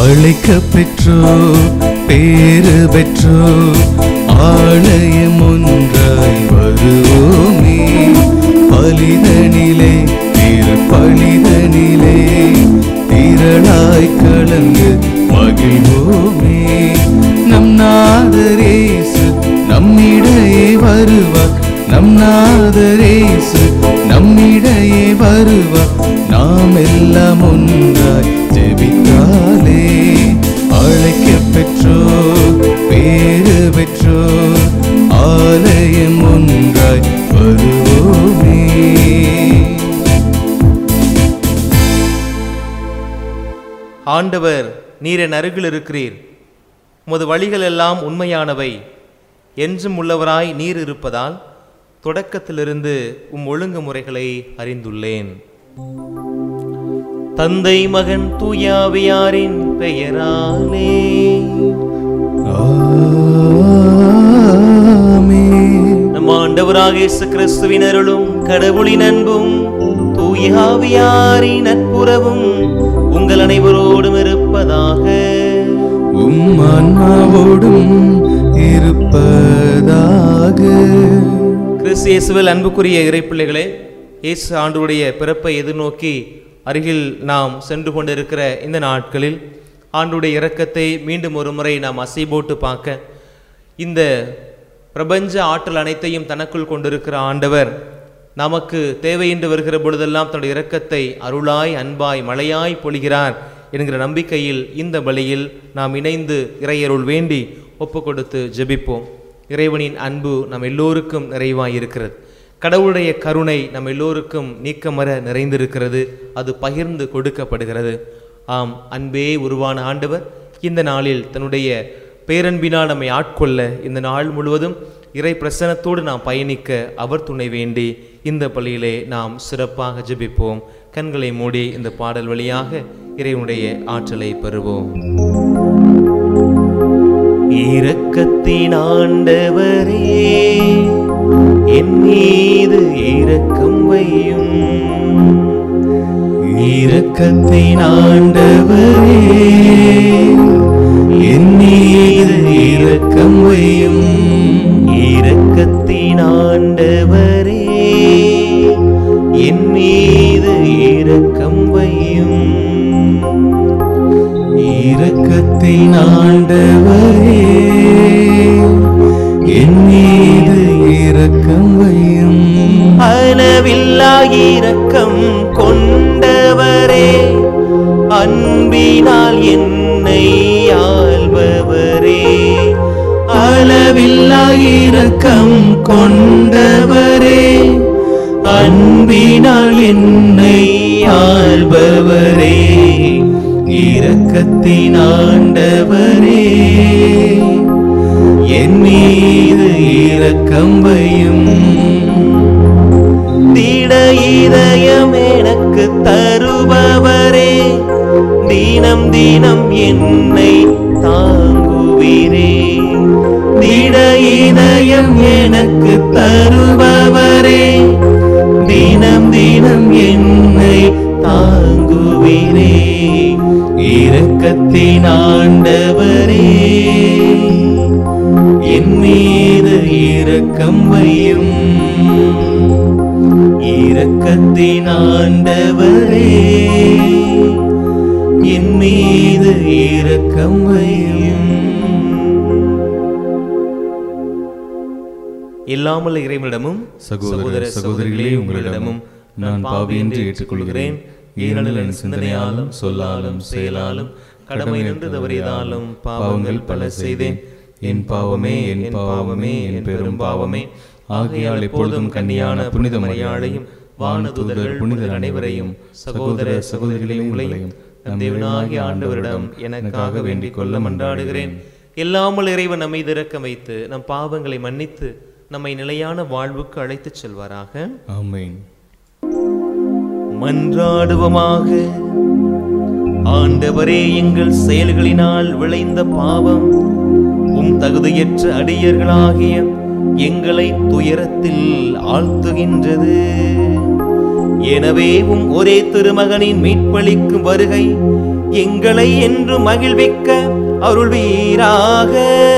அழைக்க பெற்றோ பேரு பெற்றோ ஆலயம் ஒன்றாய் வருவோமே பலிதனிலே திரு பலிதனிலே திரளாய் கலந்து மகிழ்வோமே நம் நாதரேசு நம்மிடையே வருவார் நம் நாதரேசு நம்மிடையே வருவார் நாம் எல்லாம் ஒன்றாய் ஜெபித்தாலே அழைக்க பெற்றோ பேரு பெற்றோ ஆலயம் ஒன்றாய் வருவோமே ஆண்டவர் நீர் என் அருகில் இருக்கிறீர் உமது வழிகள் எல்லாம் உண்மையானவை என்றும் உள்ளவராய் நீர் இருப்பதால் தொடக்கத்திலிருந்து உம் ஒழுங்குமுறைகளை அறிந்துள்ளேன் தந்தை மகன் தூயாவியாரின் பெயராலே ஆமென். நம் ஆண்டவராக இயேசு கிறிஸ்துவின் அருளும் கடவுளின் அன்பும் தூயாவியாரின் நட்புறவும் உங்கள் அனைவரோடும் இருப்பதாக உம் ஆன்மாவோடும் இருப்பதாக கிறிஸ்து இயேசுவில் அன்புக்குரிய இறைப்பிள்ளைகளே இயேசு ஆண்டவருடைய பிறப்பை எதிர்நோக்கி அருகில் நாம் சென்று கொண்டிருக்கிற இந்த நாட்களில் ஆண்டுடைய இரக்கத்தை மீண்டும் ஒரு முறை நாம் அசை போட்டு பார்க்க இந்த பிரபஞ்ச ஆற்றல் அனைத்தையும் தனக்குள் கொண்டிருக்கிற ஆண்டவர் நமக்கு தேவையின்றி வருகிற பொழுதெல்லாம் தன்னுடைய இரக்கத்தை அருளாய் அன்பாய் மழையாய் பொழிகிறார் என்கிற நம்பிக்கையில் இந்த பலியில் நாம் இணைந்து இறையருள் வேண்டி ஒப்பு கொடுத்து ஜெபிப்போம் இறைவனின் அன்பு நம் எல்லோருக்கும் நிறைவாய் இருக்கிறது கடவுளுடைய கருணை நம் எல்லோருக்கும் நீக்கமர நிறைந்திருக்கிறது அது பகிர்ந்து கொடுக்கப்படுகிறது ஆம் அன்பே உருவான ஆண்டவர் இந்த நாளில் தன்னுடைய பேரன்பினால் நம்மை ஆட்கொள்ள இந்த நாள் முழுவதும் இறை பிரசனத்தோடு நாம் பயணிக்க அவர் துணை வேண்டி இந்த பள்ளியிலே நாம் சிறப்பாக ஜெபிப்போம் கண்களை மூடி இந்த பாடல் வழியாக இறைவனுடைய ஆற்றலை பெறுவோம் இரக்கத்தின் ஆண்டவரே என் மீது இரக்கம் வையும் இரக்கத்தின் ஆண்டவரே என் மீது இரக்கம் வையும் இரக்கத்தின் ஆண்டவரே என் மீது இரக்கம் வையும் இரக்கத்தின் ஆண்டவரே என் மீது இரக்கம் வையும் அளவில்லா இரக்கம் கொண்டவரே அன்பினால் என்னை ஆள்பவரே அளவில்லா இரக்கம் கொண்டவரே அன்பினால் என்னை ஆள்பவரே இரக்கத்தின் ஆண்டவரே என் மீது இரக்கம் வையும் திட இதயம் எனக்கு தருபவரே தினம் தினம் என்னை தாங்குவீரே திட இதயம் எனக்கு தருபவரே தினம் தினம் என்னை தாங்குவீரே இரக்கத்தின் ஆண்டவரே என் மீது இரக்கம் வையும் இரக்கத்தின் ஆண்டவரே என் மீது இரக்கம் வையும் இல்லாமல் இறைவனிடமும் சகோதர சகோதரிகளே உங்களிடமும் நான் பாவி என்று ஏற்றுக்கொள்கிறேன் ஏனெனில் என் சிந்தனையாலும் சொல்லாலும் செயலாலும் கடமை நின்று தவறியதாலும் பாவங்கள் பல செய்தேன் என் பாவமே என் பாவமே என் பெரும் பாவமே ஆகையால் எப்பொழுதும் கன்னியான புனித மரியாளையும் வானதூதர்கள் புனிதர் அனைவரையும் சகோதர சகோதரிகளையும் உங்களையும் நம் தேவனாகிய ஆண்டவரிடம் எனக்காக வேண்டிக் கொள்ள மன்றாடுகிறேன் இல்லாமல் இறைவன் நம்மை திறக்க வைத்து நம் பாவங்களை மன்னித்து நம்மை நிலையான வாழ்வுக்கு அழைத்துச் செல்வாராக ஆமென் மன்றாடுவோமாக ஆண்டவரே எங்கள் செயல்களினால் விளைந்த பாவம் உம் தகுதியற்ற அடியர்களாகிய எங்களை துயரத்தில் ஆழ்த்துகின்றது எனவே உம் ஒரே திருமகனின் மீட்பளிக்கும் வருகை எங்களை என்று மகிழ்விக்க அருள்வீராக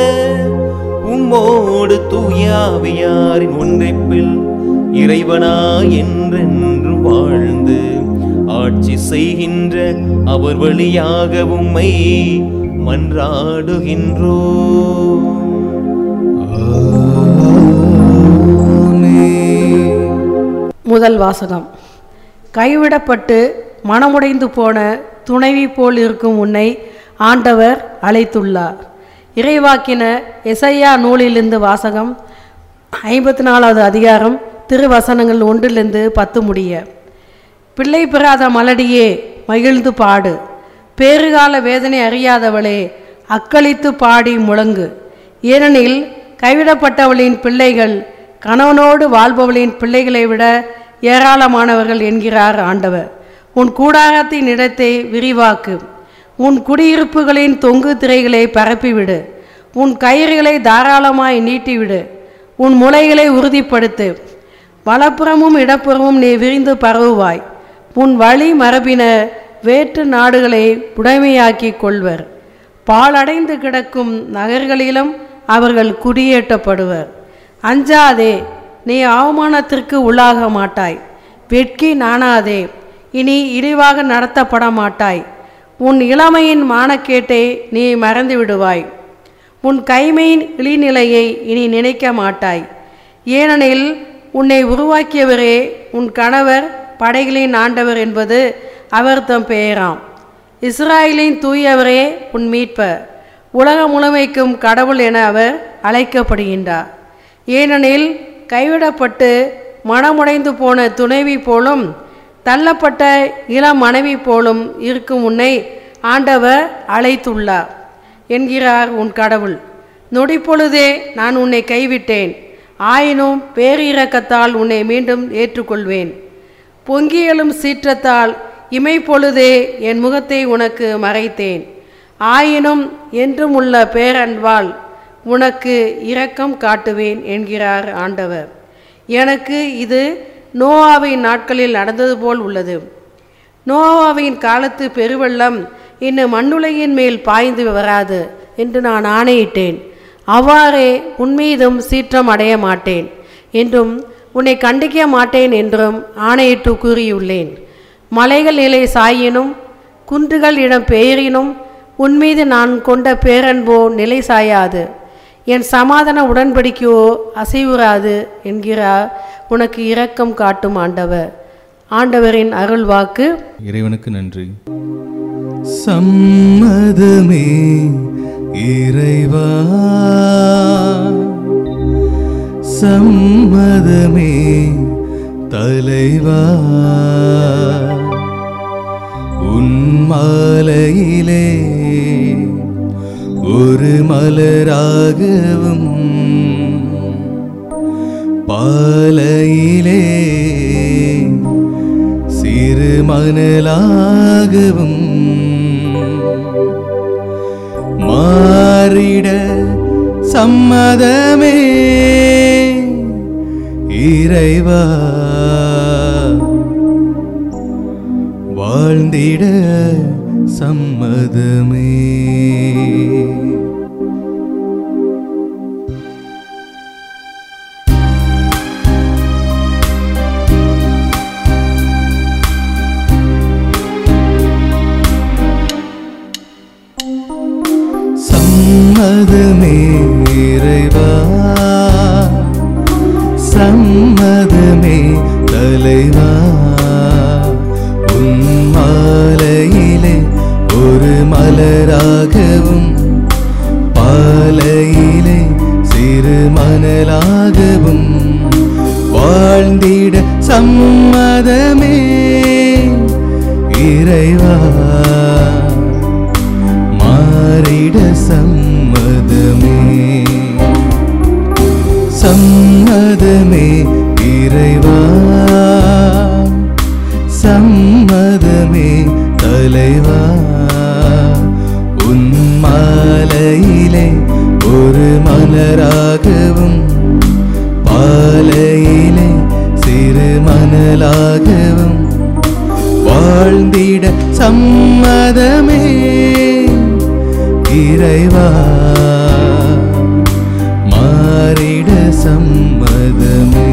உம்மோடு தூயாவியாரின் ஒன்றிப்பில் இறைவனா என்றென்று வாழ்ந்து ஆட்சி செய்கின்ற அவர் வழியாக உம்மை மன்றாடுகின்றோ முதல் வாசகம் கைவிடப்பட்டு மனமுடைந்து போன துணைவி போல் இருக்கும் உன்னை ஆண்டவர் அழைத்துள்ளார் இறைவாக்கின எசையா நூலிலிருந்து வாசகம் ஐம்பத்தி நாலாவது அதிகாரம் திருவசனங்கள் ஒன்றிலிருந்து பத்து முடிய பிள்ளை பெறாத மலடியே மகிழ்ந்து பாடு பேறுகால வேதனை அறியாதவளே அக்களித்து பாடி முழங்கு ஏனெனில் கைவிடப்பட்டவளின் பிள்ளைகள் கணவனோடு வாழ்பவளின் பிள்ளைகளை விட ஏராளமானவர்கள் என்கிறார் ஆண்டவர் உன் கூடாரத்தின் இடத்தை விரிவாக்கு உன் குடியிருப்புகளின் தொங்கு திரைகளை பரப்பிவிடு உன் கயிறுகளை தாராளமாய் நீட்டிவிடு உன் முளைகளை உறுதிப்படுத்து வலப்புறமும் இடப்புறமும் நீ விரிந்து பரவுவாய் உன் வழி மரபினர் வேற்று நாடுகளை உடைமையாக்கிக் கொள்வர் பாழடைந்து கிடக்கும் நகர்களிலும் அவர்கள் குடியேற்றப்படுவர் அஞ்சாதே நீ அவமானத்திற்கு உள்ளாக மாட்டாய் வெட்கி நாணாதே இனி இழிவாக நடத்தப்பட மாட்டாய் உன் இளமையின் மானக்கேட்டை நீ மறந்து விடுவாய் உன் கைமையின் இழிநிலையை இனி நினைக்க மாட்டாய் ஏனெனில் உன்னை உருவாக்கியவரே உன் கணவர் படைகளின் ஆண்டவர் என்பது அவர் தம் பெயராம் இஸ்ராயலின் தூயவரே உன் மீட்பர் உலகம் முழுமைக்கும் கடவுள் என அவர் அழைக்கப்படுகின்றார் ஏனெனில் கைவிடப்பட்டு மனமுடைந்து போன துணைவி போலும் தள்ளப்பட்ட இளம் மனைவி போலும் இருக்கும் உன்னை ஆண்டவர் அழைத்துள்ளார் என்கிறார் உன் கடவுள் நொடிப்பொழுதே நான் உன்னை கைவிட்டேன் ஆயினும் பேரிரக்கத்தால் உன்னை மீண்டும் ஏற்றுக்கொள்வேன் பொங்கியலும் சீற்றத்தால் இமைப்பொழுதே என் முகத்தை உனக்கு மறைத்தேன் ஆயினும் என்றும் உள்ள பேரன்பால் உனக்கு இரக்கம் காட்டுவேன் என்கிறார் ஆண்டவர் எனக்கு இது நோவாவின் நாட்களில் நடந்தது போல் உள்ளது நோவாவின் காலத்து பெருவெள்ளம் இன்னும் மண்ணுலகின் மேல் பாய்ந்து வராது என்று நான் ஆணையிட்டேன் அவ்வாறே உன்மீதும் சீற்றம் அடைய மாட்டேன் என்றும் உன்னை கண்டிக்க மாட்டேன் என்றும் ஆணையிட்டு கூறியுள்ளேன் மலைகள் நிலை சாயினும் குன்றுகள் இடம் பெயரினும் உன்மீது நான் கொண்ட பேரன்போ நிலை சாயாது என் சமாதான உடன்படிக்கையோ அசைவுறாது என்கிறார் உனக்கு இரக்கம் காட்டும் ஆண்டவர் ஆண்டவரின் அருள் வாக்கு இறைவனுக்கு நன்றி சம்மதமே இறைவா சம்மதமே தலைவா உன் மாலையிலே ஒரு மலராகவும் பாலையிலே சிறு மணலாகவும் மாறிட சம்மதமே இறைவா வாழ்ந்திட சம்மதமே சம்மதமே இறைவா சம்மதமே தலைவா உன் மாலையிலே ஒரு மலராகவும் பாலையிலே சிறு மணலாகவும் வாழ்ந்திட சம்மதமே இறைவா மாறிட சம்மதமே சம்மதமே இறைவா சம்மதமே தலைவா உன் மாலையிலே ஒரு மலராகவும் பாலையிலே சிறு மணலாகவும் வாழ்ந்திட சம்மதமே இறைவா மாறிட சம்மதமே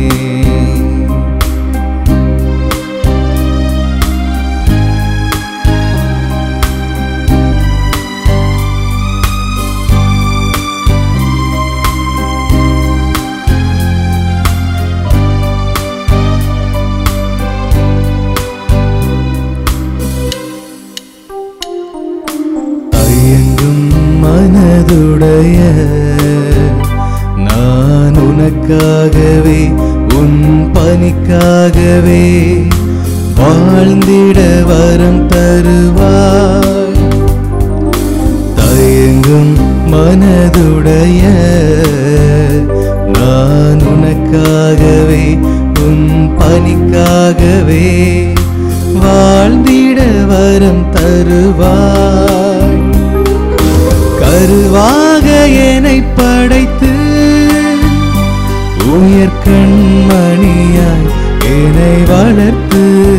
தயங்கும் மனதுடைய நான் உனக்காகவே உன் பணிக்காகவே வாழ்ந்திட வரம் தருவாய் தயங்கும் மனதுடைய நான் உனக்காகவே உன் பணிக்காகவே வாழ்ந்திட வரம் தருவாய் கருவாக என்னை படைத்து உயர் கண்மணியாய் என்னை வளர்த்து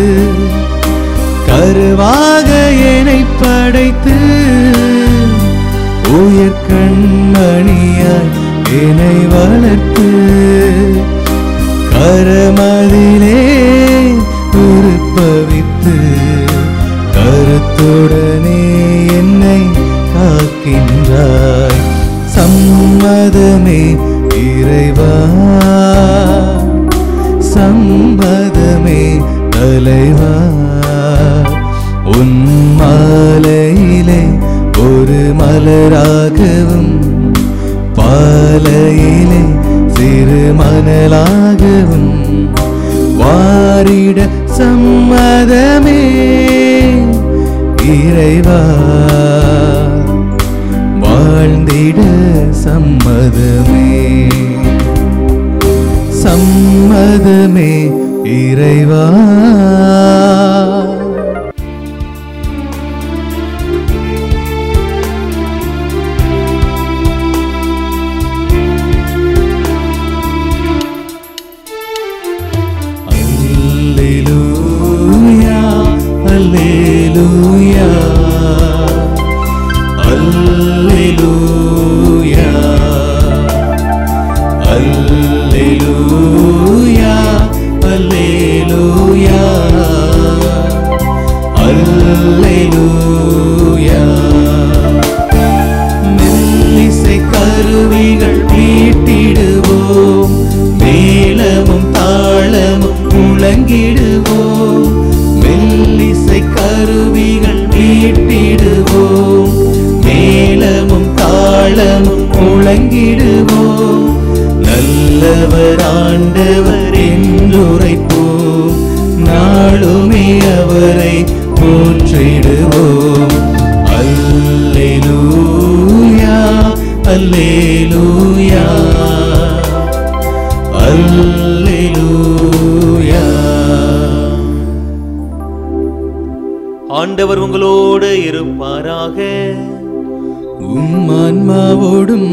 கருவாக என்னை படைத்து உயர் கண்மணியாய் என்னை வளர்த்து கரமதிலே உருப்பவித்து கருத்துடனே என்னை காக்கின்றாய் சம்மதமே இறைவா சம்மதமே தலைவா உன் மாலையிலே ஒரு மலராகவும் பாலையிலே சிறு மணலாகவும் வாரிட சம்மதமே இறைவா வாழ்ந்திட சம்மதமே சம்மதமே இறைவா அல்லேலூயா அல்லேலூயா அல்லேலூயா அல்லேலூயா அல்லேலூயா அல்லேலூயா மெல்லிசை கருவிகள் மீட்டிடுவோம் மேளமும் தாளமும் முழங்கிடுவோம் மெல்லிசை கருவிகள் மீட்டிடுவோம் மேளமும் தாளமும் முழங்கிடுவோம் நல்லவர் ஆண்டவர் என்றுரைப்போம் நாளுமே அவரை போற்றிடுவோம் அல்லேலூயா அல்லேலூயா அல்லேலூயா ஆண்டவர் உங்களோடு இருப்பாராக உம் ஆன்மாவோடும்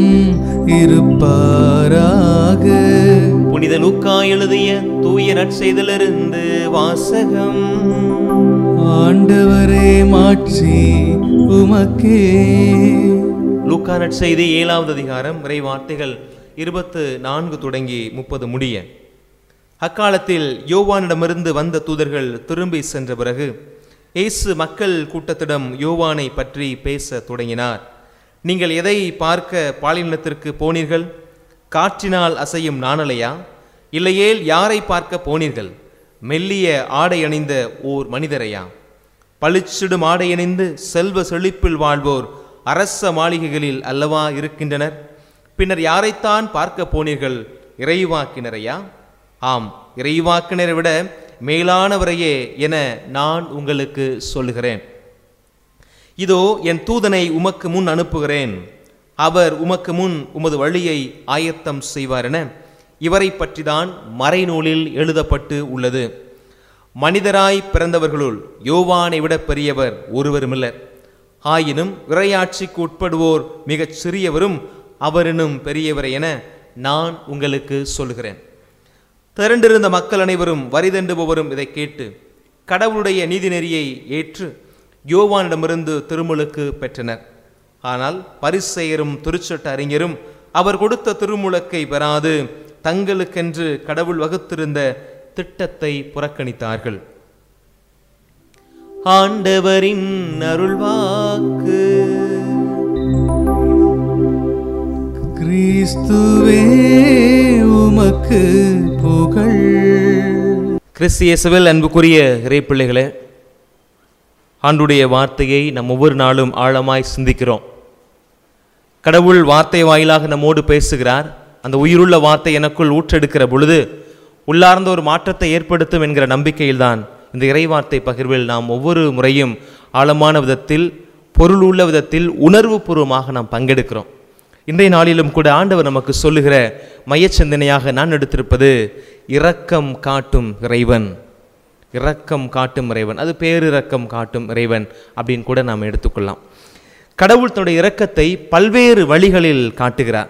இருப்பாராக புனித லூக்கா எழுதிய தூய நற்செய்திலிருந்து வாசகம் ஆண்டவரே மாட்சி உமக்கே லூக்கா நற்செய்தி ஏழாவது அதிகாரம் இறை வார்த்தைகள் இருபத்து நான்கு தொடங்கி முப்பது முடிய அக்காலத்தில் யோவானிடமிருந்து வந்த தூதர்கள் திரும்பி சென்ற பிறகு இயேசு மக்கள் கூட்டத்திடம் யோவானை பற்றி பேச தொடங்கினார் நீங்கள் எதை பார்க்க பாலினத்திற்கு போனீர்கள் காற்றினால் அசையும் நாணலையா இல்லையேல் யாரை பார்க்க போனீர்கள் மெல்லிய ஆடை அணிந்த ஓர் மனிதரையா பளிச்சிடும் ஆடை அணிந்து செல்வ செழிப்பில் வாழ்வோர் அரச மாளிகைகளில் அல்லவா இருக்கின்றனர் பின்னர் யாரைத்தான் பார்க்க போனீர்கள் இறைவாக்கினரையா ஆம் இறைவாக்கினரை விட மேலானவரையே என நான் உங்களுக்கு சொல்லுகிறேன் இதோ என் தூதனை உமக்கு முன் அனுப்புகிறேன் அவர் உமக்கு முன் உமது வழியை ஆயத்தம் செய்வார் என இவரை பற்றிதான் மறைநூலில் எழுதப்பட்டு உள்ளது மனிதராய் பிறந்தவர்களுள் யோவானை விட பெரியவர் ஒருவருமில்லர் ஆயினும் இறையாட்சிக்கு உட்படுவோர் மிகச் சிறியவரும் அவரினும் பெரியவர் என நான் உங்களுக்கு சொல்கிறேன் திரண்டிருந்த மக்கள் அனைவரும் வரிதண்டுபவரும் இதை கேட்டு கடவுளுடைய நீதிநெறியை ஏற்று யோவானிடமிருந்து திருமுழுக்கு பெற்றனர் ஆனால் பரிசெயரும் திருச்சட்ட அறிஞரும் அவர் கொடுத்த திருமுழக்கை பெறாது தங்களுக்கென்று கடவுள் வகுத்திருந்த திட்டத்தை புறக்கணித்தார்கள் ஆண்டவரின் அருள்வாக்கு கிறிஸ்துவே உமக்கு புகழ் கிறிஸ்து இயேசுவில் அன்புக்குரிய இறைப்பிள்ளைகளே ஆண்டுடைய வார்த்தையை நம் ஒவ்வொரு நாளும் ஆழமாய் சிந்திக்கிறோம் கடவுள் வார்த்தை வாயிலாக நம்மோடு பேசுகிறார் அந்த உயிருள்ள வார்த்தை எனக்குள் ஊற்றெடுக்கிற பொழுது உள்ளார்ந்த ஒரு மாற்றத்தை ஏற்படுத்தும் என்கிற நம்பிக்கையில்தான் இந்த இறைவார்த்தை பகிர்வில் நாம் ஒவ்வொரு முறையும் ஆழமான விதத்தில் பொருள் உள்ள விதத்தில் உணர்வு பூர்வமாக நாம் பங்கெடுக்கிறோம் இன்றைய நாளிலும் கூட ஆண்டவர் நமக்கு சொல்லுகிற மையச் சிந்தனையாக நான் எடுத்திருப்பது இரக்கம் காட்டும் இறைவன் இரக்கம் காட்டும் இறைவன் அது பேரிரக்கம் காட்டும் இறைவன் அப்படின்னு கூட நாம் எடுத்துக்கொள்ளலாம் கடவுள் தன்னுடைய இரக்கத்தை பல்வேறு வழிகளில் காட்டுகிறார்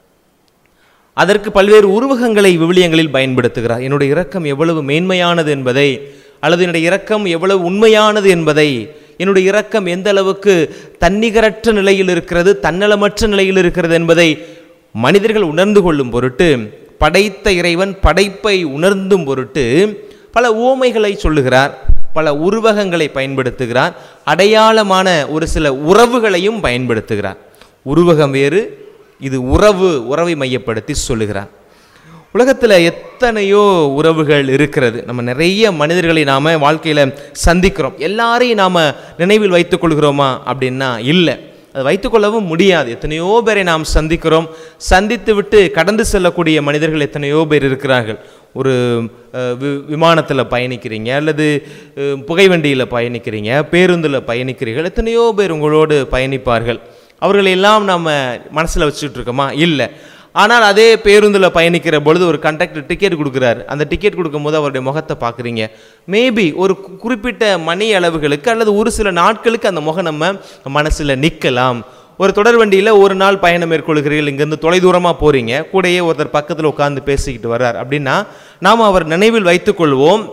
அதற்கு பல்வேறு உருவகங்களை விவிலியங்களில் பயன்படுத்துகிறார் என்னுடைய இரக்கம் எவ்வளவு மேன்மையானது என்பதை அல்லது என்னுடைய இரக்கம் எவ்வளவு உண்மையானது என்பதை என்னுடைய இரக்கம் எந்த அளவுக்கு தன்னிகரற்ற நிலையில் இருக்கிறது தன்னலமற்ற நிலையில் இருக்கிறது என்பதை மனிதர்கள் உணர்ந்து கொள்ளும் பொருட்டு படைத்த இறைவன் படைப்பை உணர்ந்தும் பொருட்டு பல உவமைகளை சொல்லுகிறார் பல உருவகங்களை பயன்படுத்துகிறார் அடையாளமான ஒரு சில உறவுகளையும் பயன்படுத்துகிறார் உருவகம் வேறு இது உறவு உறவை மையப்படுத்தி சொல்லுகிறார் உலகத்தில் எத்தனையோ உறவுகள் இருக்கிறது நம்ம நிறைய மனிதர்களை நாம் வாழ்க்கையில் சந்திக்கிறோம் எல்லாரையும் நாம் நினைவில் வைத்துக் கொள்கிறோமா அப்படின்னா இல்லை அது வைத்துக்கொள்ளவும் முடியாது எத்தனையோ பேரை நாம் சந்திக்கிறோம் சந்தித்து விட்டு கடந்து செல்லக்கூடிய மனிதர்கள் எத்தனையோ பேர் இருக்கிறார்கள் ஒரு விமானத்தில் பயணிக்கிறீங்க அல்லது அஹ், புகைவண்டியில் பயணிக்கிறீங்க பேருந்தில் பயணிக்கிறீர்கள் எத்தனையோ பேர் உங்களோடு பயணிப்பார்கள் அவர்களை எல்லாம் நம்ம மனசில் வச்சுட்டு இருக்கோமா இல்லை ஆனால் அதே பேருந்தில் பயணிக்கிற பொழுது ஒரு கண்டக்டர் டிக்கெட் கொடுக்குறாரு அந்த டிக்கெட் கொடுக்கும்போது அவருடைய முகத்தை பார்க்குறீங்க மேபி ஒரு கு- குறிப்பிட்ட மணி அளவுகளுக்கு அல்லது ஒரு சில நாட்களுக்கு அந்த முகம் நம்ம மனசில் நிற்கலாம் ஒரு தொடர் வண்டியில் ஒரு நாள் பயணம் மேற்கொள்கிறீர்கள் இங்கேருந்து தொலைதூரமாக போகிறீங்க கூடயே ஒருத்தர் பக்கத்தில் உட்கார்ந்து பேசிக்கிட்டு வர்றார் அப்படின்னா நாம் அவர் நினைவில் வைத்துக்கொள்வோம்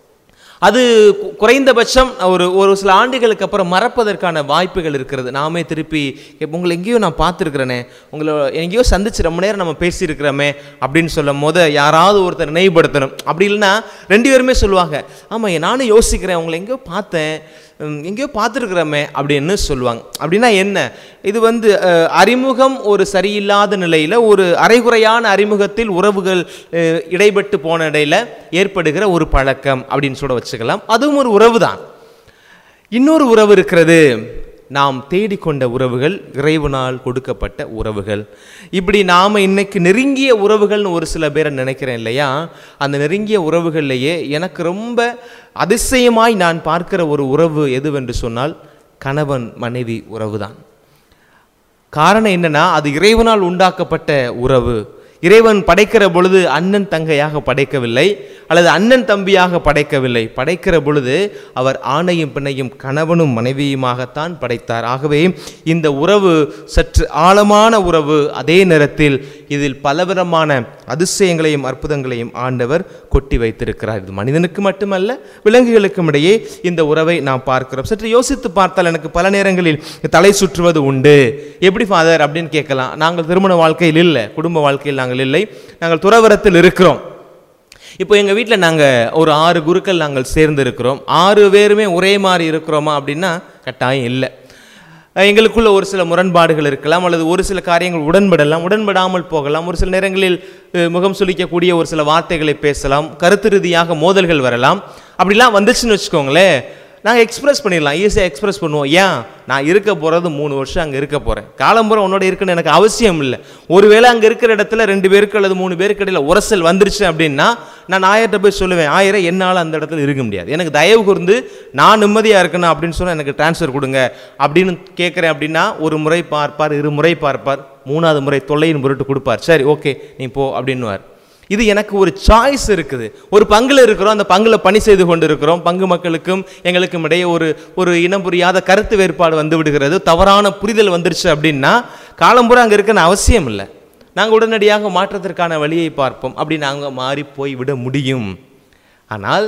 அது கு- குறைந்தபட்சம் ஒரு ஒரு சில ஆண்டுகளுக்கு அப்புறம் மறப்பதற்கான வாய்ப்புகள் இருக்கிறது நாமே திருப்பி "ஏ, உங்களை எங்கேயோ நான் பார்த்துருக்குறேனே உங்களை எங்கேயோ சந்திச்சு ரொம்ப நேரம் நம்ம பேசியிருக்கிறோமே அப்படின்னு சொல்லும் போது யாராவது ஒருத்தர் நினைவுபடுத்தணும் அப்படி இல்லைன்னா ரெண்டு பேருமே சொல்லுவாங்க ஆமாம் நானும் யோசிக்கிறேன் உங்களை எங்கேயோ பார்த்தேன் உம், எங்கேயோ பார்த்துருக்குறோமே அப்படின்னு சொல்லுவாங்க அப்படின்னா என்ன இது வந்து அஹ், அறிமுகம் ஒரு சரியில்லாத நிலையில் ஒரு அரைகுறையான அறிமுகத்தில் உறவுகள் அஹ், இடைப்பட்டு போன இடையில ஏற்படுகிற ஒரு பழக்கம் அப்படின்னு சொல்ல வச்சுக்கலாம் அதுவும் ஒரு உறவு தான் இன்னொரு உறவு இருக்கிறது நாம் தேடிக்கொண்ட உறவுகள் இறைவனால் கொடுக்கப்பட்ட உறவுகள் இப்படி நாம் இன்னைக்கு நெருங்கிய உறவுகள்னு ஒரு சில பேரை நினைக்கிறேன் இல்லையா அந்த நெருங்கிய உறவுகள்லேயே எனக்கு ரொம்ப அதிசயமாய் நான் பார்க்கிற ஒரு உறவு எதுவென்று சொன்னால் கணவன் மனைவி உறவுதான் காரணம் என்னன்னா அது இறைவனால் உண்டாக்கப்பட்ட உறவு இறைவன் படைக்கிற பொழுது அண்ணன் தங்கையாக படைக்கவில்லை அல்லது அண்ணன் தம்பியாக படைக்கவில்லை படைக்கிற பொழுது அவர் ஆணையும் பெண்ணையும் கணவனும் மனைவியுமாகத்தான் படைத்தார் ஆகவே இந்த உறவு சற்று ஆழமான உறவு அதே நேரத்தில் இதில் பலவிதமான அதிசயங்களையும் அற்புதங்களையும் ஆண்டவர் கொட்டி வைத்திருக்கிறார் இது மனிதனுக்கு மட்டுமல்ல விலங்குகளுக்கும் இடையே இந்த உறவை நாம் பார்க்கிறோம் சற்று யோசித்து பார்த்தால் எனக்கு பல நேரங்களில் தலை சுற்றுவது உண்டு எப்படி ஃபாதர் அப்படின்னு கேட்கலாம் நாங்கள் திருமண வாழ்க்கையில் இல்லை குடும்ப வாழ்க்கையில் நாங்கள் இல்லை நாங்கள் துறவரத்தில் இருக்கிறோம் இப்போ எங்கள் வீட்டில் நாங்கள் ஒரு ஆறு குருக்கள் நாங்கள் சேர்ந்து இருக்கிறோம் ஆறு பேருமே ஒரே மாதிரி இருக்கிறோமா அப்படின்னா கட்டாயம் இல்லை அஹ் எங்களுக்குள்ள ஒரு சில முரண்பாடுகள் இருக்கலாம் அல்லது ஒரு சில காரியங்கள் உடன்படலாம் உடன்படாமல் போகலாம் ஒரு சில நேரங்களில் அஹ், முகம் சுளிக்கக்கூடிய ஒரு சில வார்த்தைகளை பேசலாம் கருத்து ரீதியாக மோதல்கள் வரலாம் அப்படிலாம் வந்துச்சுன்னு வச்சுக்கோங்களேன் நாங்கள் எக்ஸ்பிரஸ் பண்ணிடலாம் ஈஸியாக எக்ஸ்பிரஸ் பண்ணுவோம் ஏன் நான் இருக்க போகிறது மூணு வருஷம் அங்கே இருக்க போகிறேன் காலம்புறம் உன்னோட இருக்குன்னு எனக்கு அவசியம் இல்லை ஒருவேளை அங்கே இருக்கிற இடத்துல ரெண்டு பேருக்கு அல்லது மூணு பேருக்கு இடையில உரசல் வந்துருச்சு அப்படின்னா நான் ஆயிரட்ட போய் சொல்லுவேன் ஆயிரம் என்னால் அந்த இடத்துல இருக்க முடியாது எனக்கு தயவு கூர்ந்து நான் நிம்மதியாக இருக்கணும் அப்படின்னு சொன்னால் எனக்கு ட்ரான்ஸ்ஃபர் கொடுங்க அப்படின்னு கேட்குறேன் அப்படின்னா ஒரு முறை பார்ப்பார் இரு முறை பார்ப்பார் மூணாவது முறை தொல்லையின் பொருட்டு கொடுப்பார் சரி ஓகே நீ போ அப்படின்னுவார் இது எனக்கு ஒரு சாய்ஸ் இருக்குது ஒரு பங்குல இருக்கிறோம் அந்த பங்குல பணி செய்து கொண்டு இருக்கிறோம் பங்கு மக்களுக்கும் எங்களுக்கும் இடையே ஒரு ஒரு இனம் புரியாத கருத்து வேறுபாடு வந்து விடுகிறது தவறான புரிதல் வந்துருச்சு அப்படின்னா காலம்புறம் அங்கே இருக்கன்னு அவசியம் இல்லை நாங்கள் உடனடியாக மாற்றத்திற்கான வழியை பார்ப்போம் அப்படி நாங்கள் மாறி போய் விட முடியும் ஆனால்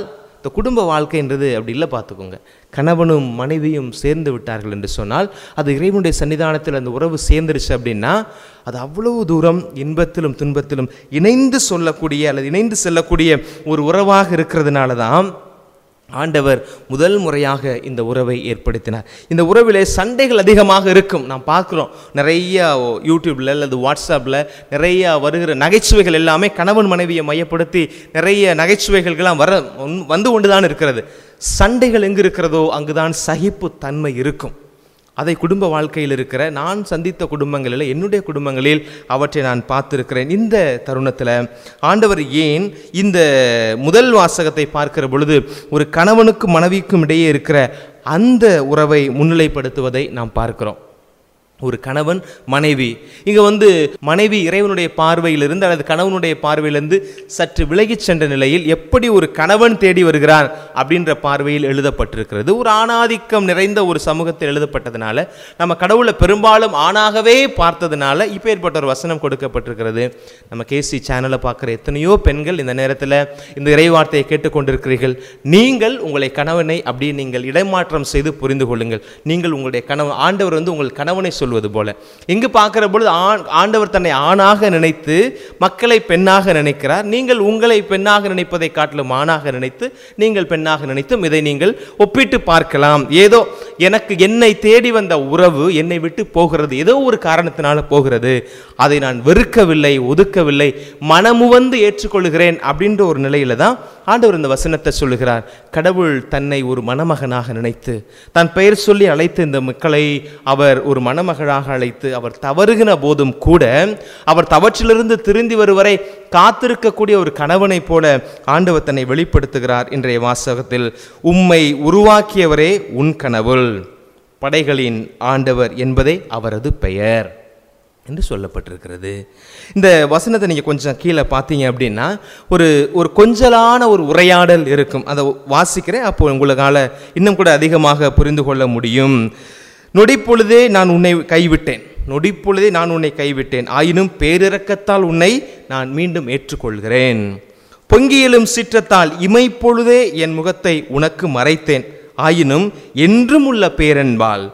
இந்த குடும்ப வாழ்க்கைன்றது அப்படி இல்லை பார்த்துக்கோங்க கணவனும் மனைவியும் சேர்ந்து விட்டார்கள் என்று சொன்னால் அது இறைவனுடைய சன்னிதானத்தில் அந்த உறவு சேர்ந்துருச்சு அப்படின்னா அது அவ்வளவு தூரம் இன்பத்திலும் துன்பத்திலும் இணைந்து சொல்லக்கூடிய அல்லது இணைந்து செல்லக்கூடிய ஒரு உறவாக இருக்கிறதுனால தான் ஆண்டவர் முதல் முறையாக இந்த உறவை ஏற்படுத்தினார் இந்த உறவிலே சண்டைகள் அதிகமாக இருக்கும் நாம் பார்க்குறோம் நிறைய யூடியூப்ல அல்லது வாட்ஸ்அப்பில் நிறைய வருகிற நகைச்சுவைகள் எல்லாமே கணவன் மனைவியை மையப்படுத்தி நிறைய நகைச்சுவைகள்லாம் வர வந்து கொண்டு தான் இருக்கிறது சண்டைகள் எங்கு இருக்கிறதோ அங்குதான் சகிப்பு தன்மை இருக்கும் அதை குடும்ப வாழ்க்கையில் இருக்கிற நான் சந்தித்த குடும்பங்களில் என்னுடைய குடும்பங்களில் அவற்றை நான் பார்த்திருக்கிறேன் இந்த தருணத்தில் ஆண்டவர் ஏன் இந்த முதல் வாசகத்தை பார்க்கிற பொழுது ஒரு கணவனுக்கும் மனைவிக்கும் இடையே இருக்கிற அந்த உறவை முன்னிலைப்படுத்துவதை நாம் பார்க்கிறோம் ஒரு கணவன் மனைவி இங்க வந்து மனைவி இறைவனுடைய பார்வையிலிருந்து அல்லது கணவனுடைய பார்வையிலிருந்து சற்று விலகிச் சென்ற நிலையில் எப்படி ஒரு கணவன் தேடி வருகிறான் அப்படின்ற பார்வையில் எழுதப்பட்டிருக்கிறது ஒரு ஆணாதிக்கம் நிறைந்த ஒரு சமூகத்தில் எழுதப்பட்டதுனால நம்ம கடவுளை பெரும்பாலும் ஆணாகவே பார்த்ததுனால இப்போ ஏற்பட்ட ஒரு வசனம் கொடுக்கப்பட்டிருக்கிறது நம்ம கேசி சேனலை பார்க்குற எத்தனையோ பெண்கள் இந்த நேரத்தில் இந்த இறைவார்த்தையை கேட்டுக்கொண்டிருக்கிறீர்கள் நீங்கள் உங்களை கணவனை அப்படி நீங்கள் இடமாற்றம் செய்து புரிந்து கொள்ளுங்கள் நீங்கள் உங்களுடைய கணவன் ஆண்டவர் வந்து உங்கள் கணவனை சொல்வது போல இங்கு பார்க்கிற பொழுது ஆண் ஆண்டவர் தன்னை ஆணாக நினைத்து மக்களை பெண்ணாக நினைக்கிறார் நீங்கள் உங்களை பெண்ணாக நினைப்பதை காட்டிலும் ஆணாக நினைத்து நீங்கள் பெண்ணாக நினைத்தும் இதை நீங்கள் ஒப்பிட்டு பார்க்கலாம் ஏதோ எனக்கு என்னை தேடி வந்த உறவு என்னை விட்டு போகிறது ஏதோ ஒரு காரணத்தினால போகிறது அதை நான் வெறுக்கவில்லை ஒதுக்கவில்லை மனமுவந்து ஏற்றுக்கொள்கிறேன் அப்படின்ற ஒரு நிலையில தான் ஆண்டவர் இந்த வசனத்தை சொல்லுகிறார் கடவுள் தன்னை ஒரு மணமகனாக நினைத்து தன் பெயர் சொல்லி அழைத்த இந்த மக்களை அவர் ஒரு மணமகளாக அழைத்து அவர் தவறுகிற போதும் கூட அவர் தவற்றிலிருந்து திருந்தி வருவரை காத்திருக்கக்கூடிய ஒரு கணவனைப் போல ஆண்டவர் தன்னை வெளிப்படுத்துகிறார் இன்றைய வாசகத்தில் உம்மை உருவாக்கியவரே உன் கனவுள் படைகளின் ஆண்டவர் என்பதே அவரது பெயர் என்று சொல்லப்பட்டிருக்கிறது இந்த வசனத்தை நீங்கள் கொஞ்சம் கீழே பார்த்தீங்க அப்படின்னா ஒரு ஒரு கொஞ்சலான ஒரு உரையாடல் இருக்கும் அதை வாசிக்கிறேன் அப்போ உங்களுக்கால இன்னும் கூட அதிகமாக புரிந்து கொள்ள முடியும் நொடிப்பொழுதே நான் உன்னை கைவிட்டேன் நொடிப்பொழுதே நான் உன்னை கைவிட்டேன் ஆயினும் பேரிரக்கத்தால் உன்னை நான் மீண்டும் ஏற்றுக்கொள்கிறேன் பொங்கியலும் சிற்றத்தால் இமைப்பொழுதே என் முகத்தை உனக்கு மறைத்தேன் ஆயினும் என்றும் உள்ள பேரன்பால்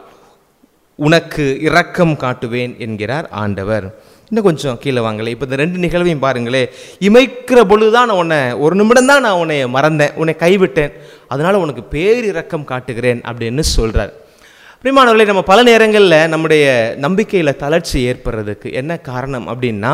உனக்கு இரக்கம் காட்டுவேன் என்கிறார் ஆண்டவர் இன்னும் கொஞ்சம் கீழே வாங்களே இப்போ இந்த ரெண்டு நிகழ்வையும் பாருங்களே இமைக்கிற பொழுது தான் நான் உன்னை ஒரு நிமிடம் தான் நான் உன்னை மறந்தேன் உன்னை கைவிட்டேன் அதனால் உனக்கு பேரிரக்கம் காட்டுகிறேன் அப்படின்னு சொல்கிறார் பிரிமானவர்களே நம்ம பல நேரங்களில் நம்முடைய நம்பிக்கையில் தளர்ச்சி ஏற்படுறதுக்கு என்ன காரணம் அப்படின்னா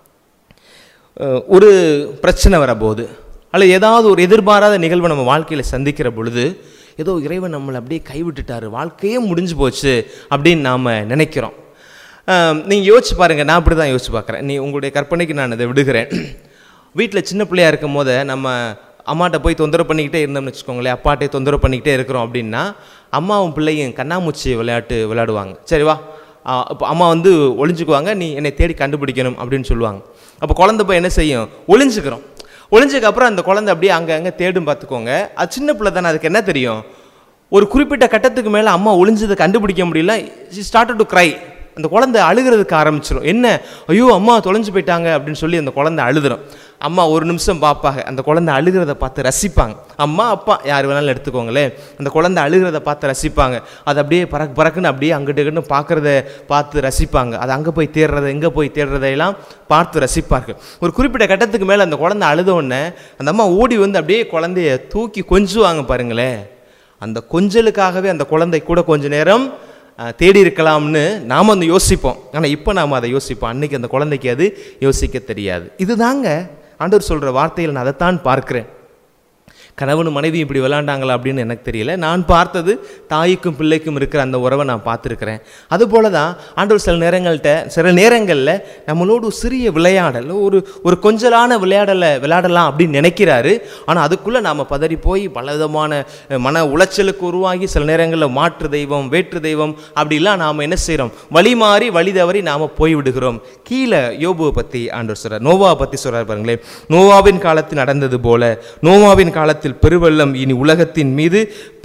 அஹ், ஒரு பிரச்சனை வரபோது அல்லது ஏதாவது ஒரு எதிர்பாராத நிகழ்வை நம்ம வாழ்க்கையில் சந்திக்கிற பொழுது ஏதோ இறைவன் நம்மளை அப்படியே கைவிட்டுட்டாரு வாழ்க்கையே முடிஞ்சு போச்சு அப்படின்னு நாம் நினைக்கிறோம் நீங்கள் யோசிச்சு பாருங்கள் நான் அப்படி தான் யோசிச்சு பார்க்குறேன் நீ உங்களுடைய கற்பனைக்கு நான் இதை விடுகிறேன் வீட்டில் சின்ன பிள்ளையா இருக்கும் போது நம்ம அம்மாட்ட போய் தொந்தரவு பண்ணிக்கிட்டே இருந்தோம்னு வச்சுக்கோங்களேன் அப்பாட்டே தொந்தரவு பண்ணிக்கிட்டே இருக்கிறோம் அப்படின்னா அம்மாவும் பிள்ளையும் கண்ணாமூச்சி விளையாட்டு விளையாடுவாங்க சரி வா இப்போ அம்மா வந்து ஒளிஞ்சுக்குவாங்க நீ என்னை தேடி கண்டுபிடிக்கணும் அப்படின்னு சொல்லுவாங்க அப்போ குழந்தை போய் என்ன செய்யும் ஒளிஞ்சுக்கிறோம் ஒளிஞ்சதுக்கு அப்புறம் அந்த குழந்தை அப்படியே அங்கே அங்கே தேடும் பார்த்துக்கோங்க அது சின்ன பிள்ளை தானே அதுக்கு என்ன தெரியும் ஒரு குறிப்பிட்ட கட்டத்துக்கு மேலே அம்மா ஒளிஞ்சதை கண்டுபிடிக்க முடியல ஸ்டார்ட் டு க்ரை அந்த குழந்தை அழுகிறதுக்கு ஆரம்பிச்சிடும் என்ன ஐயோ அம்மா தொலைஞ்சு போயிட்டாங்க அப்படின்னு சொல்லி அந்த குழந்தை அழுதுடும் அம்மா ஒரு நிமிஷம் பார்ப்பாங்க அந்த குழந்தை அழுகிறத பார்த்து ரசிப்பாங்க அம்மா அப்பா யார் வேணாலும் எடுத்துக்கோங்களேன் அந்த குழந்தை அழுகிறத பார்த்து ரசிப்பாங்க அது அப்படியே பறக்கு பறக்குன்னு அப்படியே அங்கிட்டு இங்கிட்டு பார்க்குறத பார்த்து ரசிப்பாங்க அது அங்கே போய் தேடுறத எங்கே போய் தேடுறதையெல்லாம் பார்த்து ரசிப்பார்கள் ஒரு குறிப்பிட்ட கட்டத்துக்கு மேலே அந்த குழந்தை அழுத உடனே அந்த அம்மா ஓடி வந்து அப்படியே குழந்தைய தூக்கி கொஞ்சுவாங்க பாருங்களேன் அந்த கொஞ்சலுக்காகவே அந்த குழந்தை கூட கொஞ்ச நேரம் அஹ், தேடி இருக்கலாம்னு நாம் வந்து யோசிப்போம் ஆனால் இப்போ நாம் அதை யோசிப்போம் அன்னைக்கு அந்த குழந்தைக்கு அது யோசிக்க தெரியாது இதுதாங்க ஆண்டவர் சொல்கிற வார்த்தையில் நான் அதைத்தான் பார்க்கிறேன் கணவனும் மனைவி இப்படி விளாண்டாங்களா அப்படின்னு எனக்கு தெரியல நான் பார்த்தது தாய்க்கும் பிள்ளைக்கும் இருக்கிற அந்த உறவை நான் பார்த்துருக்கிறேன் அதுபோல தான் ஆண்டவர் சில நேரங்கள்கிட்ட சில நேரங்களில் நம்மளோட ஒரு சிறிய விளையாடல் ஒரு ஒரு கொஞ்சலான விளையாடலை விளையாடலாம் அப்படின்னு நினைக்கிறாரு ஆனால் அதுக்குள்ளே நாம் பதறி போய் பலவிதமான அஹ், மன உளைச்சலுக்கு உருவாகி சில நேரங்களில் மாற்று தெய்வம் வேற்று தெய்வம் அப்படிலாம் நாம் என்ன செய்கிறோம் வழி மாறி வழி தவறி நாம் போய் விடுகிறோம் கீழே யோபுவை பற்றி ஆண்டவர் சொல்கிறார் நோவாவை பற்றி சொல்கிறார் பாருங்களேன் நோவாவின் காலத்தில் நடந்தது போல நோவாவின் காலத்தில் பெருவெள்ளம் இனி உலகத்தின் மீது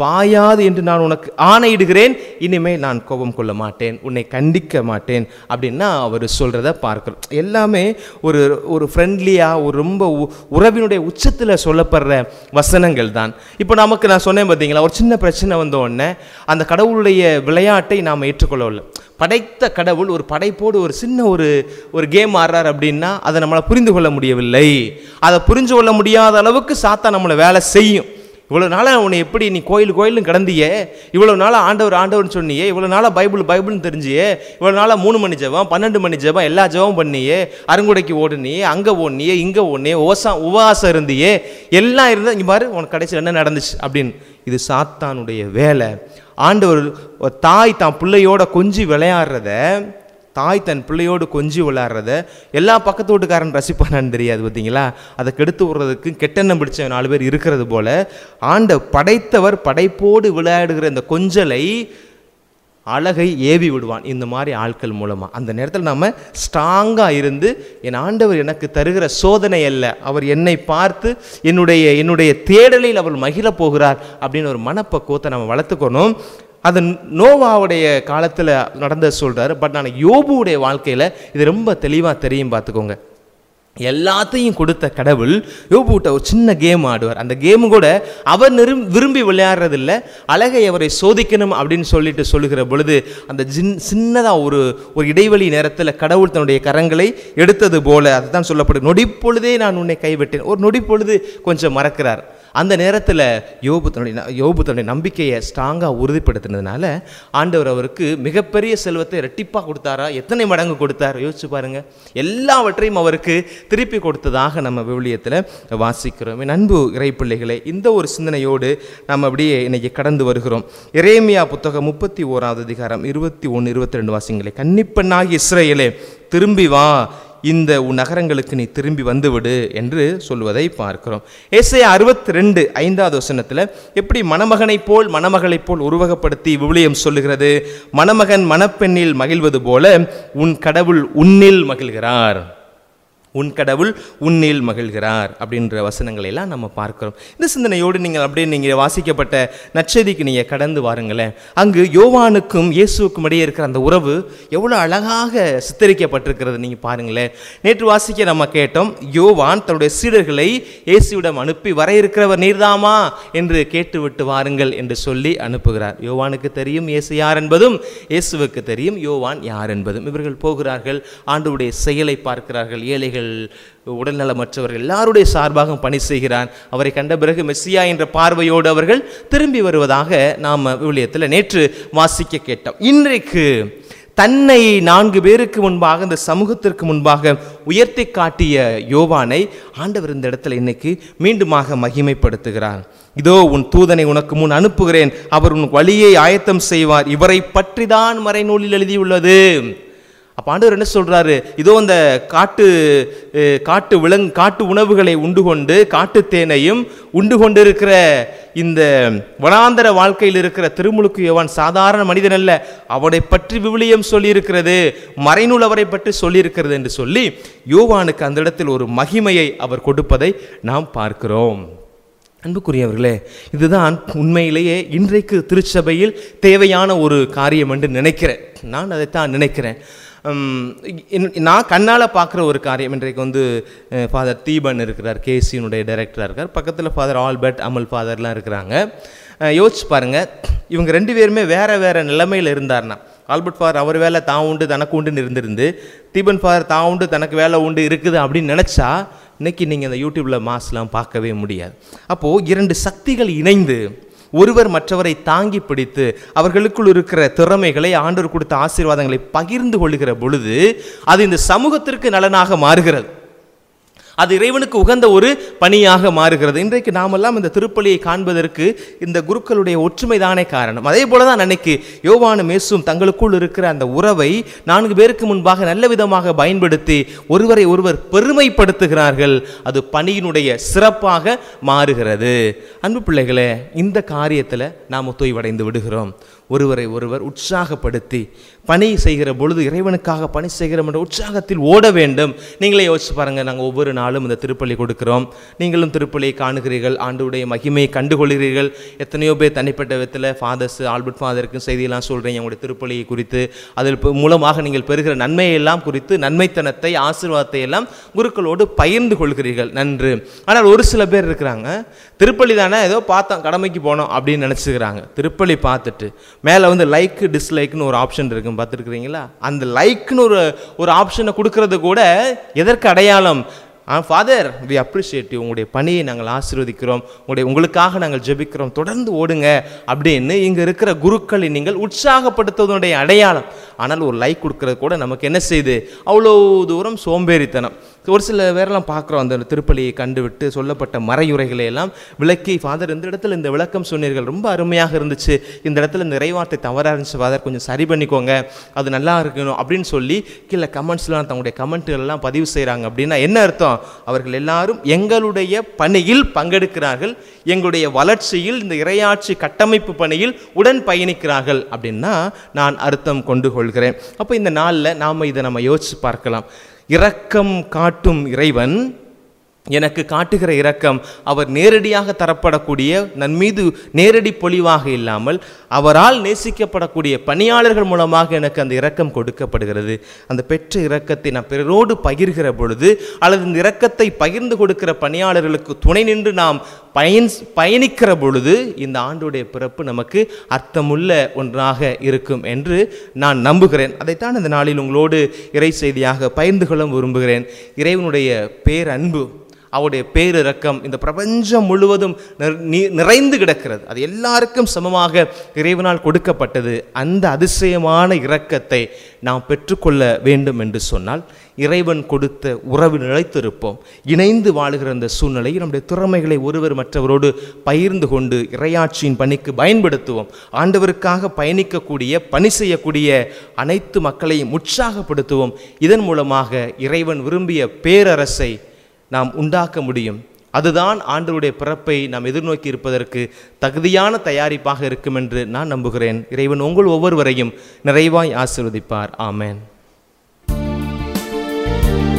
பாயாது என்று நான் உனக்கு ஆணையிடுகிறேன் இனிமேல் நான் கோபம் கொள்ள மாட்டேன் உன்னை கண்டிக்க மாட்டேன் அப்படின்னா அவர் சொல்கிறத பார்க்கிறோம் எல்லாமே ஒரு ஒரு ஃப்ரெண்ட்லியாக ஒரு ரொம்ப உ- உறவினுடைய உச்சத்தில் சொல்லப்படுற வசனங்கள் தான் இப்போ நமக்கு நான் சொன்னேன் பார்த்தீங்களா ஒரு சின்ன பிரச்சனை வந்த உடனே அந்த கடவுளுடைய விளையாட்டை நாம் ஏற்றுக்கொள்ளவில்லை படைத்த கடவுள் ஒரு படைப்போடு ஒரு சின்ன ஒரு ஒரு கேம் ஆடுறார் அப்படின்னா அதை நம்மளை புரிந்து கொள்ள முடியவில்லை அதை புரிந்து கொள்ள முடியாத அளவுக்கு சாத்தா நம்மளை வேலை செய்யும் இவ்வளோ நாளாக உன்னை எப்படி நீ கோயில் கோயிலும் கடந்தியே இவ்வளோ நாளாக ஆண்டவர் ஆண்டவர்னு சொன்னியே இவ்வளோ நாளாக பைபிள் பைபிள்னு தெரிஞ்சியே இவ்வளோ நாளாக மூணு மணி ஜெபம் பன்னெண்டு மணி ஜெபம் எல்லா ஜெபம் பண்ணியே அருங்குடைக்கு ஓடுனியே அங்கே ஓடுனியே இங்கே ஓடுனியே ஓசா உபவாசம் இருந்தியே எல்லாம் இருந்தால் இங்கே பாரு உனக்கு கடைசியில் என்ன நடந்துச்சு அப்படின்னு இது சாத்தானுடைய வேலை ஆண்டவர் ஒரு தாய் தான் பிள்ளையோட கொஞ்சி விளையாடுறத தாய் தன் பிள்ளையோடு கொஞ்சி விளையாடுறத எல்லா பக்கத்து வீட்டுக்காரன் ரசிப்பானான்னு தெரியாது பார்த்தீங்களா அதை கெடுத்து விடுறதுக்கு கெட்டெண்ணம் பிடிச்ச நாலு பேர் இருக்கிறது போல ஆண்ட படைத்தவர் படைப்போடு விளையாடுகிற இந்த கொஞ்சலை அழகை ஏவி விடுவான் இந்த மாதிரி ஆட்கள் மூலமாக அந்த நேரத்தில் நம்ம ஸ்ட்ராங்காக இருந்து என் ஆண்டவர் எனக்கு தருகிற சோதனை அல்ல அவர் என்னை பார்த்து என்னுடைய என்னுடைய தேடலில் அவர் மகிழப் போகிறார் அப்படின்னு ஒரு மனப்பக்குவத்தை நம்ம வளர்த்துக்கணும் அது நோவாவுடைய காலத்தில் நடந்த சொல்கிறாரு பட் நான் யோபுவுடைய வாழ்க்கையில் இது ரொம்ப தெளிவாக தெரியும் பார்த்துக்கோங்க எல்லாத்தையும் கொடுத்த கடவுள் யோபுட்ட ஒரு சின்ன கேம் ஆடுவார் அந்த கேம் கூட அவர் நிரும் விரும்பி விளையாடுறதில்ல அழகை அவரை சோதிக்கணும் அப்படின்னு சொல்லிட்டு சொல்லுகிற பொழுது அந்த ஜின் சின்னதாக ஒரு ஒரு இடைவெளி நேரத்தில் கடவுள் தன்னுடைய கரங்களை எடுத்தது போல அதுதான் சொல்லப்படும் நொடிப்பொழுதே நான் உன்னை கைவிட்டேன் ஒரு நொடிப்பொழுது கொஞ்சம் மறக்கிறார் அந்த நேரத்தில் யோபு தன்னுடைய ந- யோபு தன்னுடைய நம்பிக்கையை ஸ்ட்ராங்காக உறுதிப்படுத்தினதுனால ஆண்டவர் அவருக்கு மிகப்பெரிய செல்வத்தை ரெட்டிப்பாக கொடுத்தாரா எத்தனை மடங்கு கொடுத்தார் யோசிச்சு பாருங்க எல்லாவற்றையும் அவருக்கு திருப்பி கொடுத்ததாக நம்ம விவிலியத்தில் வாசிக்கிறோம் என் அன்பு இறைப்பிள்ளைகளே இந்த ஒரு சிந்தனையோடு நாம் அப்படியே இன்னைக்கு கடந்து வருகிறோம் எரேமியா புத்தகம் முப்பத்தி ஓராவது அதிகாரம் இருபத்தி ஒன்று இருபத்தி ரெண்டு வாசிங்களே கன்னிப்பெண்ணாகி இஸ்ரேலே திரும்பி வா இந்த உன் நகரங்களுக்கு நீ திரும்பி வந்துவிடு என்று சொல்வதை பார்க்கிறோம் ஏசையா அறுபத்தி ரெண்டு ஐந்தாவது வசனத்தில் எப்படி மணமகனைப் போல் மணமகளைப் போல் உருவகப்படுத்தி விவிலியம் சொல்லுகிறது மணமகன் மணப்பெண்ணில் மகிழ்வது போல உன் கடவுள் உன்னில் மகிழ்கிறார் உன் கடவுள் உன்னில் மகிழ்கிறார் அப்படின்ற வசனங்களை எல்லாம் நம்ம பார்க்கிறோம் இந்த சிந்தனையோடு நீங்கள் அப்படியே நீங்கள் வாசிக்கப்பட்ட நற்செய்திக்கு நீங்கள் கடந்து வாருங்களேன் அங்கு யோவானுக்கும் இயேசுவுக்கும் இடையே இருக்கிற அந்த உறவு எவ்வளோ அழகாக சித்தரிக்கப்பட்டிருக்கிறது நீங்கள் பாருங்களேன் நேற்று வாசிக்க நம்ம கேட்டோம் யோவான் தன்னுடைய சீடர்களை இயேசுவிடம் அனுப்பி வர இருக்கிறவர் நீர்தாமா என்று கேட்டுவிட்டு வாருங்கள் என்று சொல்லி அனுப்புகிறார் யோவானுக்கு தெரியும் இயேசு யார் என்பதும் இயேசுவுக்கு தெரியும் யோவான் யார் என்பதும் இவர்கள் போகிறார்கள் ஆண்டவருடைய செயலை பார்க்கிறார்கள் ஏழைகள் உடல்நலமற்றவர்கள் எல்லாருடைய சார்பாக பணி செய்கிறார் அவரை கண்ட பிறகு மெஸ்ஸியா என்ற பார்வையோடு அவர்கள் திரும்பி வருவதாக நாம் விவிலியத்தில் நேற்று வாசிக்க கேட்டோம் இன்றைக்கு தன்னை நான்கு பேருக்கு முன்பாக இந்த சமூகத்திற்கு முன்பாக உயர்த்தி காட்டிய யோவானை ஆண்டவர் இந்த இடத்துல இன்னைக்கு மீண்டுமாக மகிமைப்படுத்துகிறார் இதோ உன் தூதனை உனக்கு முன் அனுப்புகிறேன் அவர் உன் வழியை ஆயத்தம் செய்வார் இவரை பற்றி தான் மறைநூலில் எழுதியுள்ளது அப்போ ஆண்டவர் என்ன சொல்றாரு இதோ இந்த காட்டு அஹ், காட்டு விலங் காட்டு உணவுகளை உண்டு கொண்டு காட்டு தேனையும் உண்டு கொண்டிருக்கிற இந்த வனாந்தர வாழ்க்கையில் இருக்கிற திருமுழுக்கு யோவான் சாதாரண மனிதன் அல்ல அவனை பற்றி விவிலியம் சொல்லியிருக்கிறது மறைநூல் அவரை பற்றி சொல்லியிருக்கிறது என்று சொல்லி யோவானுக்கு அந்த இடத்தில் ஒரு மகிமையை அவர் கொடுப்பதை நாம் பார்க்கிறோம் அன்புக்குரியவர்களே இதுதான் உண்மையிலேயே இன்றைக்கு திருச்சபையில் தேவையான ஒரு காரியம் என்று நினைக்கிறேன் நான் அதைத்தான் நினைக்கிறேன் உம், இன்- நான் கண்ணால் பார்க்குற ஒரு காரியம் இன்றைக்கு வந்து ஃபாதர் தீபன் இருக்கிறார் கேசியினுடைய டைரக்டராக இருக்கார் பக்கத்தில் ஃபாதர் ஆல்பர்ட் அமல் ஃபாதர்லாம் இருக்கிறாங்க அஹ், யோசிச்சு பாருங்க இவங்க ரெண்டு பேருமே வேற வேற நிலைமையில் இருந்தார்னா ஆல்பர்ட் ஃபாதர் அவர் வேலை தான் உண்டு தனக்கு உண்டுன்னு இருந்திருந்து தீபன் ஃபாதர் தான் உண்டு தனக்கு வேலை உண்டு இருக்குது அப்படின்னு நினச்சா இன்னைக்கு நீங்கள் இந்த யூடியூப்பில் மாஸ்லாம் பார்க்கவே முடியாது அப்போது இரண்டு சக்திகள் இணைந்து ஒருவர் மற்றவரை தாங்கி பிடித்து அவர்களுக்குள் இருக்கிற திறமைகளை ஆண்டவர் கொடுத்த ஆசீர்வாதங்களை பகிர்ந்து கொள்ளுகிற பொழுது அது இந்த சமூகத்திற்கு நலனாக மாறுகிறது அது இறைவனுக்கு உகந்த ஒரு பணியாக மாறுகிறது இன்றைக்கு நாமெல்லாம் இந்த திருப்பலியை காண்பதற்கு இந்த குருக்களுடைய ஒற்றுமை தானே காரணம் அதே போல தான் அன்னைக்கு யோவானும் மேசும் தங்களுக்குள் இருக்கிற அந்த உறவை நான்கு பேருக்கு முன்பாக நல்ல விதமாக பயன்படுத்தி ஒருவரை ஒருவர் பெருமைப்படுத்துகிறார்கள் அது பணியினுடைய சிறப்பாக மாறுகிறது அன்பு பிள்ளைகளே இந்த காரியத்தில் நாம் தொய்வடைந்து விடுகிறோம் ஒருவரை ஒருவர் உற்சாகப்படுத்தி பணி செய்கிற பொழுது இறைவனுக்காக பணி செய்கிறோம் என்ற உற்சாகத்தில் ஓட வேண்டும் நீங்களே யோசிச்சு பாருங்கள் நாங்கள் ஒவ்வொரு நாளும் இந்த திருப்பலி கொடுக்கிறோம் நீங்களும் திருப்பலியை காணுகிறீர்கள் ஆண்டுடைய மகிமையை கண்டுகொள்கிறீர்கள் எத்தனையோ பேர் தனிப்பட்ட விதத்தில் ஃபாதர்ஸ் ஆல்பர்ட் ஃபாதருக்கு செய்தியெல்லாம் சொல்கிறீங்க உங்களுடைய திருப்பலியை குறித்து அதில் ப- மூலமாக நீங்கள் பெறுகிற நன்மையை எல்லாம் குறித்து நன்மைத்தனத்தை ஆசீர்வாதத்தை எல்லாம் குருக்களோடு பகிர்ந்து கொள்கிறீர்கள் நன்று ஆனால் ஒரு சில பேர் இருக்கிறாங்க திருப்பலி தானே ஏதோ பார்த்தோம் கடமைக்கு போனோம் அப்படின்னு நினச்சிக்கிறாங்க திருப்பலி பார்த்துட்டு மேலே வந்து லைக் டிஸ்லைக்னு ஒரு ஆப்ஷன் இருக்கும் பார்த்துருக்குறீங்களா அந்த லைக்னு ஒரு ஒரு ஆப்ஷனை கொடுக்கறது கூட எதற்கு அடையாளம் ஃபாதர் வி அப்ரிஷியேட் உங்களுடைய பணியை நாங்கள் ஆசீர்வதிக்கிறோம் உங்களுடைய உங்களுக்காக நாங்கள் ஜெபிக்கிறோம் தொடர்ந்து ஓடுங்க அப்படின்னு இங்கே இருக்கிற குருக்களை நீங்கள் உற்சாகப்படுத்துவதனுடைய அடையாளம் ஆனால் ஒரு லைக் கொடுக்கறது கூட நமக்கு என்ன செய்யுது அவ்வளோ தூரம் சோம்பேறித்தனம் ஒரு சில பேரெல்லாம் பார்க்குறோம் அந்த திருப்பலியை கண்டுவிட்டு சொல்லப்பட்ட மறையுரைகளை எல்லாம் விளக்கி ஃபாதர் இந்த இடத்துல இந்த விளக்கம் சொன்னீர்கள் ரொம்ப அருமையாக இருந்துச்சு இந்த இடத்துல இந்த இறைவார்த்தை தவறாக இருந்துச்சு ஃபாதர் கொஞ்சம் சரி பண்ணிக்கோங்க அது நல்லா இருக்கணும் அப்படின்னு சொல்லி கீழே கமெண்ட்ஸ்லாம் தங்களுடைய கமெண்ட்டுகள் எல்லாம் பதிவு செய்கிறாங்க அப்படின்னா என்ன அர்த்தம் அவர்கள் எல்லாரும் எங்களுடைய பணியில் பங்கெடுக்கிறார்கள் எங்களுடைய வளர்ச்சியில் இந்த இறையாட்சி கட்டமைப்பு பணியில் உடன் பயணிக்கிறார்கள் அப்படின்னா நான் அர்த்தம் கொண்டு கொள்கிறேன் அப்போ இந்த நாளில் நாம் இதை நம்ம யோசிச்சு பார்க்கலாம் இரக்கம் காட்டும் இறைவன் எனக்கு காட்டுகிற இரக்கம் அவர் நேரடியாக தரப்படக்கூடிய நன் மீது நேரடி பொழிவாக இல்லாமல் அவரால் நேசிக்கப்படக்கூடிய பணியாளர்கள் மூலமாக எனக்கு அந்த இரக்கம் கொடுக்கப்படுகிறது அந்த பெற்ற இரக்கத்தை நான் பிறரோடு பகிர்கிற பொழுது அல்லது இந்த இரக்கத்தை பகிர்ந்து கொடுக்கிற பணியாளர்களுக்கு துணை நின்று நாம் பயன் பயணிக்கிற பொழுது இந்த ஆண்டுடைய பிறப்பு நமக்கு அர்த்தமுள்ள ஒன்றாக இருக்கும் என்று நான் நம்புகிறேன் அதைத்தான் இந்த நாளில் உங்களோடு இறை செய்தியாக பகிர்ந்து கொள்ள விரும்புகிறேன் இறைவனுடைய பேரன்பு அவருடைய பேரிரக்கம் இந்த பிரபஞ்சம் முழுவதும் நிற- நி- நிறைந்து கிடக்கிறது அது எல்லாருக்கும் சமமாக இறைவனால் கொடுக்கப்பட்டது அந்த அதிசயமான இரக்கத்தை நாம் பெற்றுக்கொள்ள வேண்டும் என்று சொன்னால் இறைவன் கொடுத்த உறவு நிலைத்திருப்போம் இணைந்து வாழுகிற அந்த சூழ்நிலையில் நம்முடைய திறமைகளை ஒருவர் மற்றவரோடு பகிர்ந்து கொண்டு இறையாட்சியின் பணிக்கு பயன்படுத்துவோம் ஆண்டவருக்காக பயணிக்கக்கூடிய பணி செய்யக்கூடிய அனைத்து மக்களையும் உற்சாகப்படுத்துவோம் இதன் மூலமாக இறைவன் விரும்பிய பேரரசை நாம் உண்டாக்க முடியும் அதுதான் ஆண்டவருடைய பிறப்பை நாம் எதிர்நோக்கி இருப்பதற்கு தகுதியான தயாரிப்பாக இருக்கும் என்று நான் நம்புகிறேன் இறைவன் உங்கள் ஒவ்வொருவரையும் நிறைவாய் ஆசீர்வதிப்பார் ஆமென்